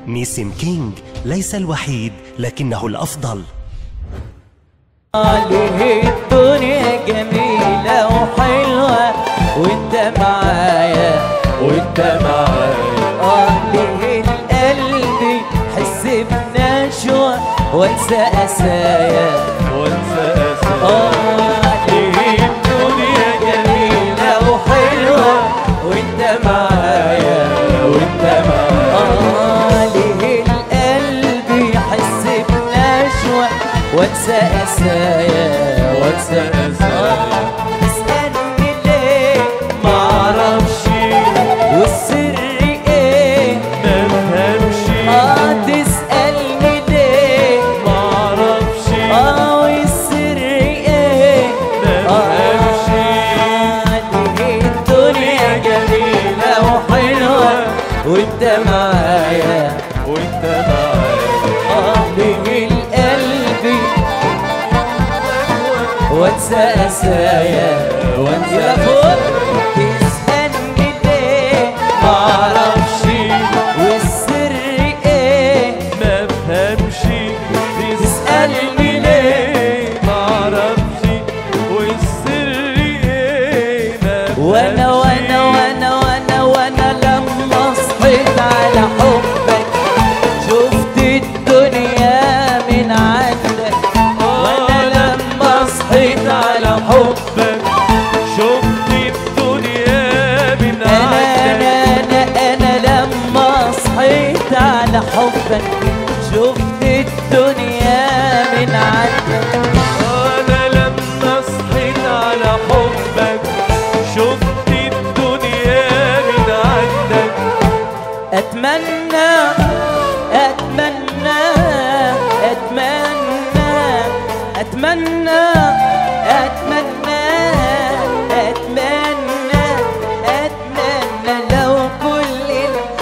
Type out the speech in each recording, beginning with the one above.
نيسم كينج ليس الوحيد لكنه الأفضل عليه الدنيا جميلة وحلوة وانت معايا وانت معايا اه ليه القلب حس بنشوة وانسى اسايا وانسى اسايا اه ليه الدنيا جميلة وحلوة وانت معايا وانت معايا اه ليه القلب يحس بنشوة وانسى اسايا وانسى اسايا تسألني ليه معرفش والسر ايه مفهمش اه تسألني ليه معرفش اه والسر ايه مفهمش ليه الدنيا جميلة وحلوة وانت معايا وانت معايا اه ليه القلب وانسى اسايا وانسى فوق تسألني ليه معرفش والسر ايه ما بفهمش تسألني ليه معرفش والسر ايه ما وانا وانا وانا وانا وانا لما صحيت على حبك شفت الدنيا من عندك وانا لما صحيت على حبك شفت الدنيا من انا عندك انا انا انا لما صحيت على حبك شفت الدنيا من عندك انا لما صحيت على حبك شفت الدنيا من عندك اتمنى اتمنى اتمنى اتمنى اتمنى اتمنى اتمنى لو كل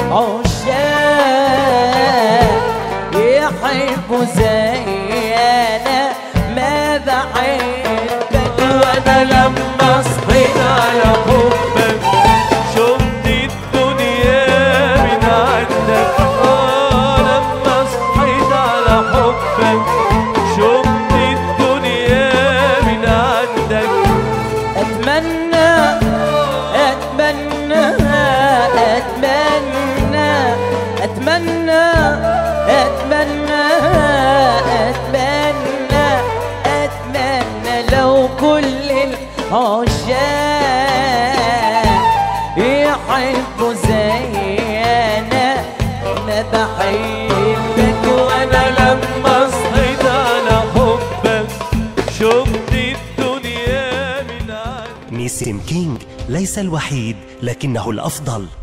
العشاق يحبوا زي انا ما بحبك وانا لما صحيت على حبك شفت الدنيا من عندك اه لما صحيت على حبك شفت الدنيا من عندك اتمنى اتمنى اتمنى اتمنى اتمنى اتمنى اتمنى لو كل العشاق يحبوا زي انا ما بحبك وانا لما صحيت على حبك شفت الدنيا من عندك نيسم كينج ليس الوحيد لكنه الأفضل